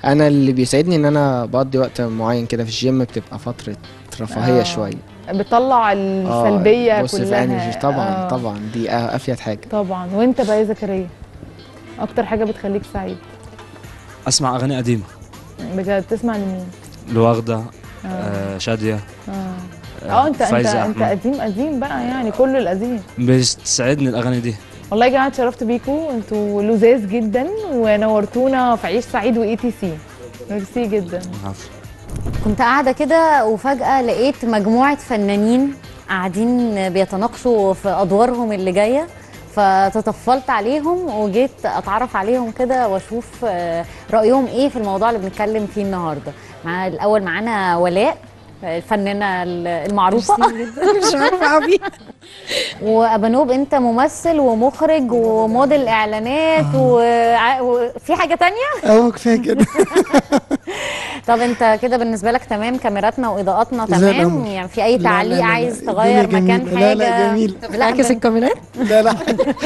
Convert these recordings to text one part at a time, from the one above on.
انا اللي بيسعدني ان انا بقضي وقت معين كده في الجيم بتبقى فتره رفاهيه آه. شويه بتطلع السلبيه بص في كلها انرجي طبعا آه. طبعا دي افيد حاجه طبعا وانت بقى يا زكريا اكتر حاجه بتخليك سعيد اسمع اغاني قديمه بجد تسمع لمين الوردة اه آه شاديه اه اه انت انت فايزة انت أحمد. قديم قديم بقى يعني كله القديم بتسعدني الاغاني دي والله يا جماعه اتشرفت بيكم انتوا لذاذ جدا ونورتونا في عيش سعيد واي تي سي ميرسي جدا عفوا كنت قاعدة كده وفجأة لقيت مجموعة فنانين قاعدين بيتناقشوا في أدوارهم اللي جاية فتطفلت عليهم وجيت أتعرف عليهم كده وأشوف آه، رأيهم إيه في الموضوع اللي بنتكلم فيه النهاردة مع الأول معانا ولاء الفنانة المعروفة مش عارفه قوي وأبانوب أنت ممثل ومخرج وموديل إعلانات وع- وفي حاجة تانية اه كفايه كده طب انت كده بالنسبه لك تمام كاميراتنا واضاءاتنا زي تمام القمر. يعني في اي لا، تعليق لا، لا، عايز الدنيا تغير مكان جميلة. حاجه لا لا جميل لا عكس الكاميرات لا لا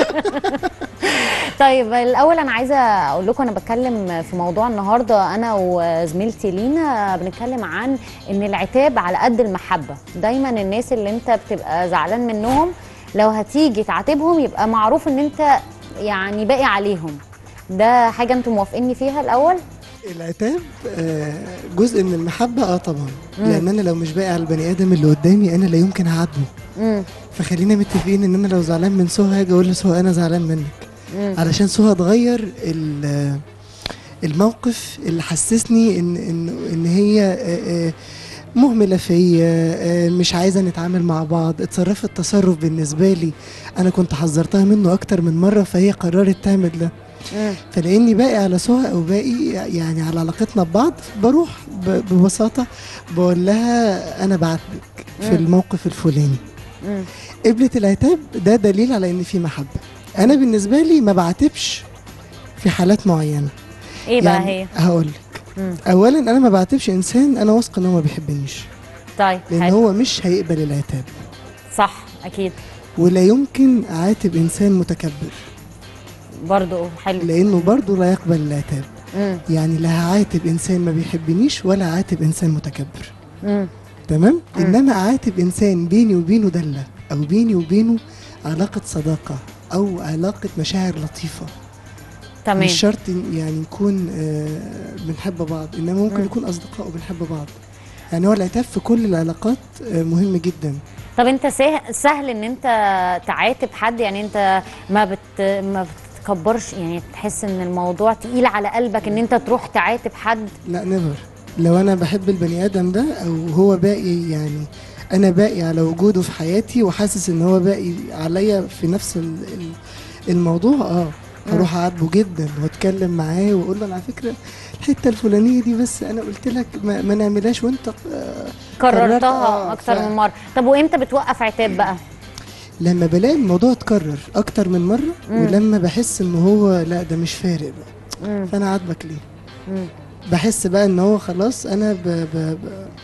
طيب الاول انا عايزه اقول لكم انا بتكلم في موضوع النهارده انا وزميلتي لينا بنتكلم عن ان العتاب على قد المحبه دايما الناس اللي انت بتبقى زعلان منهم لو هتيجي تعاتبهم يبقى معروف ان انت يعني باقي عليهم ده حاجه انتم موافقيني فيها الاول العتاب آه، جزء من المحبه اه طبعا مم. لان انا لو مش باقي على البني ادم اللي قدامي انا لا يمكن هعاتبه امم فخلينا متفقين ان انا لو زعلان من سهى هاجي اقول لسهى انا زعلان منك امم علشان سهى تغير ال- الموقف اللي حسسني ان ان ان هي آه، آه، مهمله فيا آه، مش عايزه نتعامل مع بعض اتصرفت تصرف بالنسبه لي انا كنت حذرتها منه اكتر من مره فهي قررت تعمل ده امم فلاني باقي على سهى او باقي يعني على علاقتنا ببعض بروح ب- ببساطه بقول لها انا بعاتبك في مم. الموقف الفلاني امم قبلة العتاب ده دليل على ان في محبه انا بالنسبه لي ما بعاتبش في حالات معينه ايه بقى يعني هي هقول لك مم. اولا انا ما بعاتبش انسان انا واثقه ان هو ما بيحبنيش طيب لان حلو. هو مش هيقبل العتاب صح اكيد ولا يمكن اعاتب انسان متكبر برضو حلو لانه برضه لا يقبل العتاب امم يعني لا هعاتب انسان ما بيحبنيش ولا هعاتب انسان متكبر امم تمام مم. انما اعاتب انسان بيني وبينه دله او بيني وبينه علاقه صداقه او علاقه مشاعر لطيفه تمام مش شرط إن- يعني نكون آه، بنحب بعض انما ممكن مم. نكون اصدقاء وبنحب بعض يعني هو العتاب في كل العلاقات آه، مهم جدا طب انت سه- سهل ان انت تعاتب حد يعني انت ما بت ما بتكبرش يعني تحس ان الموضوع تقيل على قلبك ان انت تروح تعاتب حد لا نيفر لو انا بحب البني ادم ده او هو باقي يعني انا باقي على وجوده في حياتي وحاسس ان هو باقي عليا في نفس ال- ال- الموضوع اه هروح اعاتبه جدا واتكلم معاه واقول له أنا على فكره الحته الفلانيه دي بس انا قلت لك ما, ما نعملهاش وانت آه، قررت، كررتها آه، اكتر ف- من مره طب وامتى بتوقف عتاب بقى لما بلاقي الموضوع اتكرر اكتر من مره مم. ولما بحس ان هو لا ده مش فارق بقى امم فانا عاتبك ليه امم بحس بقى ان هو خلاص انا ب ب ب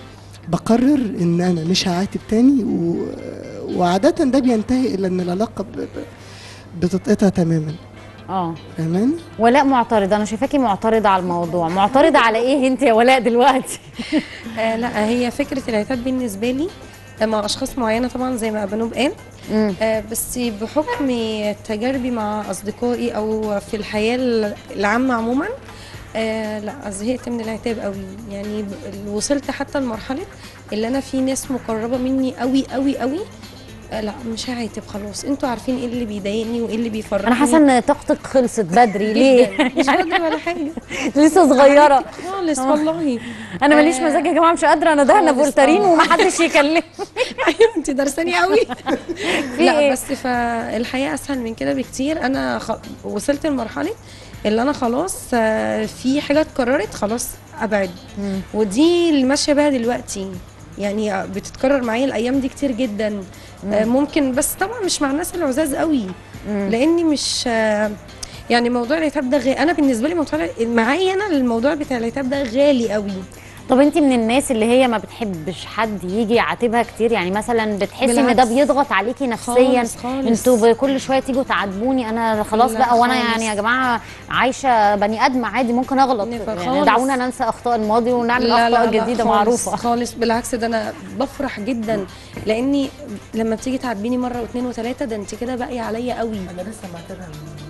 بقرر ان انا مش هعاتب تاني و... وعادة ده بينتهي الى ان العلاقة ب... ب... بتتقطع تماما اه فاهماني؟ ولاء معترضه انا شايفاكي معترضه على الموضوع معترضه على ايه انت يا ولاء دلوقتي آه لا هي فكره العتاب بالنسبه لي آه، مع اشخاص معينه طبعا زي ما ابانوب قال امم آه، بس بحكم تجاربي مع اصدقائي او في الحياه العامه عموما آه لا زهقت من العتاب قوي يعني ب- وصلت حتى لمرحله اللي انا في ناس مقربه مني قوي قوي قوي آه لا مش هعاتب خلاص انتوا عارفين ايه اللي بيضايقني وايه اللي بيفرحني انا حاسه ان طاقتك خلصت بدري ليه جداً. مش بدري ولا حاجه لسه صغيره خالص والله انا ماليش آه، مزاج يا جماعه مش قادره انا دهنه خالص، فولتارين آه. ومحدش يكلمني ايوه انت درساني قوي في لا إيه؟ بس فالحياه اسهل من كده بكتير انا خ... وصلت لمرحله اللي انا خلاص آه، في حاجه اتكررت خلاص ابعد مم. ودي اللي ماشيه بيها دلوقتي يعني بتتكرر معايا الايام دي كتير جدا آه، ممكن بس طبعا مش مع الناس العزاز قوي مم. لاني مش آه، يعني موضوع العتاب ده غالي انا بالنسبه لي موضوع معايا انا الموضوع بتاع العتاب ده غالي قوي طب انت من الناس اللي هي ما بتحبش حد يجي يعاتبها كتير يعني مثلا بتحسي ان ده بالعكس. بيضغط عليكي نفسيا خالص خالص انتوا كل شويه تيجوا تعاتبوني انا خلاص لا بقى وانا خالص. يعني يا جماعه عايشه بني ادم عادي ممكن اغلط نفر يعني خالص. دعونا ننسى اخطاء الماضي ونعمل لا اخطاء لا لا جديده خالص معروفه خالص بالعكس ده انا بفرح جدا لاني لما بتيجي تعاتبيني مره واثنين وثلاثه ده انت كده باقيه عليا قوي انا لسه معتبرها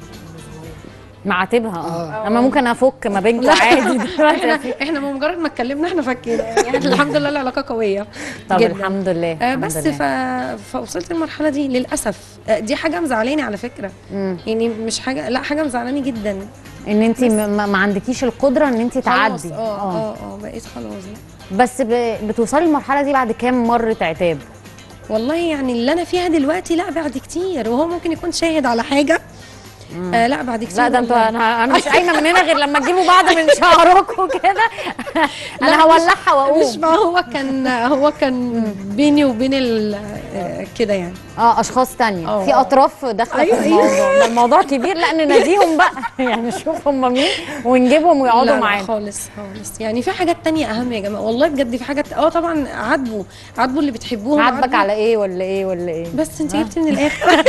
معاتبها اه اما ممكن افك ما بينكم عادي دلوقتي احنا احنا بمجرد ما اتكلمنا احنا فكينا يعني الحمد لله العلاقه قويه طب جداً. الحمد لله آه الحمد بس لله. ف... فوصلت المرحله دي للاسف آه دي حاجه مزعلاني على فكره مم. يعني مش حاجه لا حاجه مزعلاني جدا ان انت ما ما عندكيش القدره ان انت خلاص تعدي اه اه اه بقيت خلاص بس ب... بتوصلي المرحله دي بعد كام مره عتاب والله يعني اللي انا فيها دلوقتي لا بعد كتير وهو ممكن يكون شاهد على حاجه آه لا بعد كتير لا ده انتوا والله. انا انا مش قايمه من هنا غير لما تجيبوا بعض من شعركم كده انا لا، هولعها مش واقوم ما هو كان هو كان بيني وبين ال- آه، كده يعني اه اشخاص تانية اه. في اطراف داخله أيوة، في أيوة. الموضوع ده الموضوع كبير لا نناديهم بقى يعني نشوف هم مين ونجيبهم لا ويقعدوا لا معانا خالص خالص يعني في حاجات تانية اهم يا جماعه والله بجد في حاجات اه طبعا عاتبوا عاتبوا اللي بتحبوهم عاتبك عاتبوا- على ايه ولا ايه ولا ايه بس انت جبتي من الاخر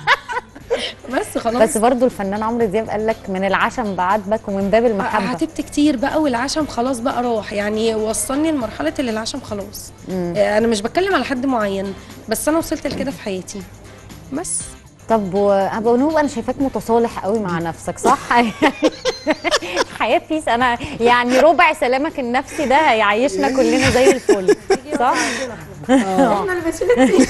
بس خلاص بس برضو الفنان عمرو دياب قال لك من العشم بعاتبك ومن باب المحبه عاتبت كتير بقى والعشم خلاص بقى راح يعني وصلني لمرحله اللي العشم خلاص آه، انا مش بتكلم على حد معين بس انا وصلت لكده في حياتي بس طب ابو نوب انا شايفاك متصالح قوي مع نفسك صح حياه بيس انا يعني ربع سلامك النفسي ده هيعيشنا كلنا زي الفل صح احنا اللي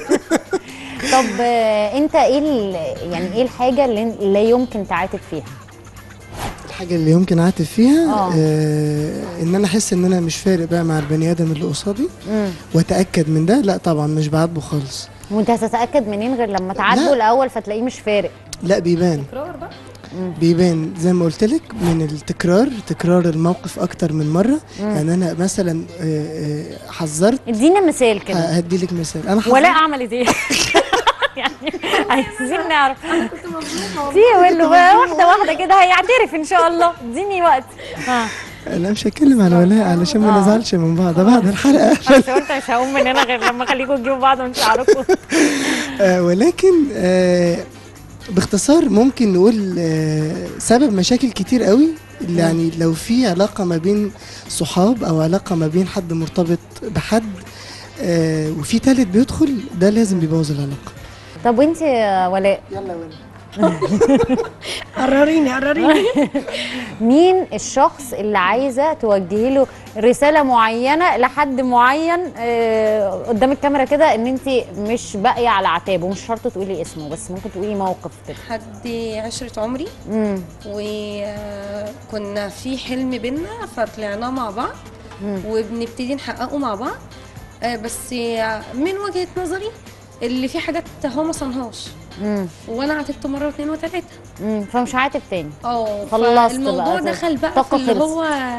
طب آه، انت ايه ال- يعني ايه الحاجه اللي لا يمكن تعاتب فيها الحاجه اللي يمكن اعاتب فيها آه. آه ان انا احس ان انا مش فارق بقى مع البني ادم اللي قصادي واتاكد من ده لا طبعا مش بعاتبه خالص وانت هتتاكد منين غير لما تعاتبه الاول فتلاقيه مش فارق لا بيبان بيبان زي ما قلت لك من التكرار تكرار الموقف اكتر من مره يعني انا مثلا آه، آه، حذرت ادينا مثال كده هدي لك مثال انا حذرت ولاء عملت ايه يعني عايزين نعرف في له بقى واحده واحده كده هيعترف ان شاء الله اديني وقت ها لا مش هتكلم على ولاء علشان ما نزعلش من بعض ده بعد الحلقه بس قلت مش هقوم من هنا غير لما اخليكم تجيبوا بعض من شعركم آه ولكن آه باختصار ممكن نقول آه سبب مشاكل كتير قوي اللي يعني لو في علاقه ما بين صحاب او علاقه ما بين حد مرتبط بحد آه وفي تالت بيدخل ده لازم بيبوظ العلاقه طب وانت يا ولاء يلا ولا قرريني قرريني مين الشخص اللي عايزه توجهي له رساله معينه لحد معين آه، قدام الكاميرا كده ان انت مش باقيه على عتابه مش شرط تقولي اسمه بس ممكن تقولي موقف كده حد عشرة عمري امم وكنا في حلم بينا فطلعناه مع بعض وبنبتدي نحققه مع بعض آه، بس من وجهة نظري اللي فيه حاجات هو ما صنهاش امم وانا عاتبته مره واثنين وثلاثه امم فمش عاتب تاني اه خلصت الموضوع بقى. دخل بقى طاقة في اللي خلصت. هو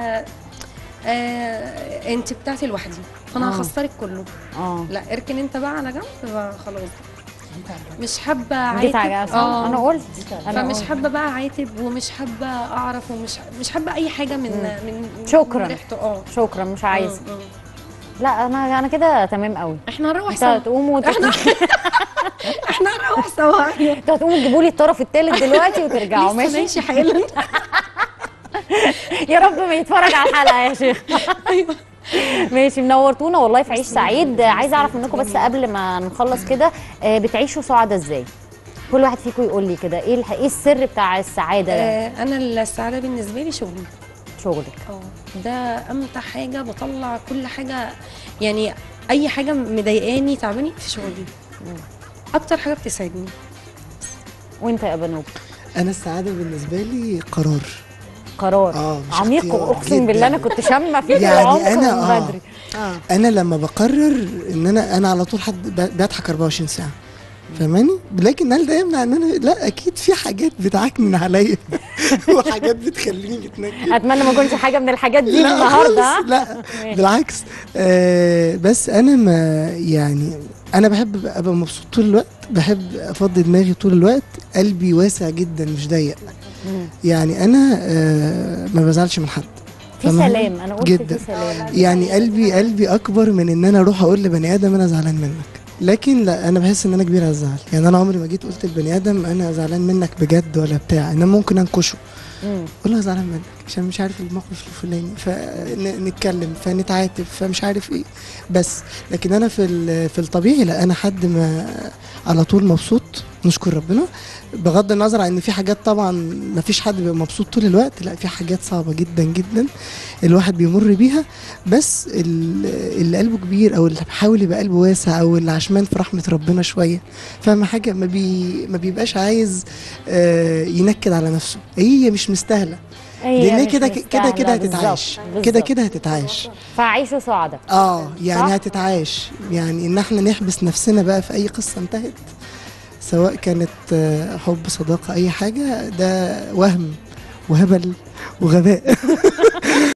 آه انت بتاعتي لوحدي فانا آه. هخسرك كله اه لا اركن انت بقى على جنب بقى خلاص مش حابه جيت عاتب على آه. انا قلت انا فمش قلت. حابه بقى عاتب ومش حابه اعرف ومش مش حابه اي حاجه من من شكراً. من ريحته اه شكرا مش عايزه مم، مم. لا انا انا كده تمام قوي احنا هنروح انت سوا هتقوموا وت... احنا احنا هنروح سوا انتوا هتقوموا تجيبوا لي الطرف الثالث دلوقتي وترجعوا لسه ماشي ماشي حالا يا رب ما يتفرج على الحلقه يا شيخ ماشي منورتونا والله في عيش سعيد عايزه اعرف منكم بس قبل ما نخلص كده آه، بتعيشوا سعداء ازاي كل واحد فيكم يقول لي كده ايه الح- ايه السر بتاع السعاده ده آه، انا السعاده بالنسبه لي شغلي شغلك اه ده امتع حاجه بطلع كل حاجه يعني اي حاجه مضايقاني تعباني في شغلي اكتر حاجه بتسعدني وانت يا بنوب انا السعاده بالنسبه لي قرار قرار آه، مش عميق اختيار، اقسم جداً. بالله انا كنت شامه فيك يعني العمق أنا من آه. بدري اه انا لما بقرر ان انا انا على طول حد ب- بضحك 24 ساعه فاهماني لكن هل ده يمنع ان انا لا اكيد في حاجات بتعكنن عليا وحاجات بتخليني بتنكد اتمنى ما اكونش حاجه من الحاجات دي لا النهارده ها؟ خالص، لا بالعكس آه بس انا ما يعني انا بحب ابقى مبسوط طول الوقت بحب افضي دماغي طول الوقت قلبي واسع جدا مش ضيق يعني انا آه ما بزعلش من حد في فاهمة؟ سلام انا قلت جدا. في سلام يعني قلبي قلبي اكبر من ان انا اروح اقول لبني ادم انا زعلان منك لكن لا انا بحس ان انا كبير على الزعل يعني انا عمري ما جيت قلت لبني ادم انا زعلان منك بجد ولا بتاع انما ممكن انكشه مم. اقول له زعلان منك عشان مش عارف الموقف الفلاني فنتكلم فنتعاتب فمش عارف ايه بس لكن انا في ال- في الطبيعي لا انا حد ما على طول مبسوط نشكر ربنا بغض النظر عن ان في حاجات طبعا ما فيش حد بيبقى مبسوط طول الوقت لا في حاجات صعبه جدا جدا الواحد بيمر بيها بس ال- اللي قلبه كبير او اللي بيحاول يبقى قلبه واسع او اللي عشمان في رحمه ربنا شويه فاهم حاجه ما, بي ما بيبقاش عايز آه، ينكد على نفسه هي مش مستاهله هي لان مش كده كده مستاهلة كده هتتعاش بالظبط، كده بالظبط. كده هتتعاش فعيشوا سعداء اه يعني صح؟ هتتعاش يعني ان احنا نحبس نفسنا بقى في اي قصه انتهت سواء كانت آه، حب صداقه اي حاجه ده وهم وهبل وغباء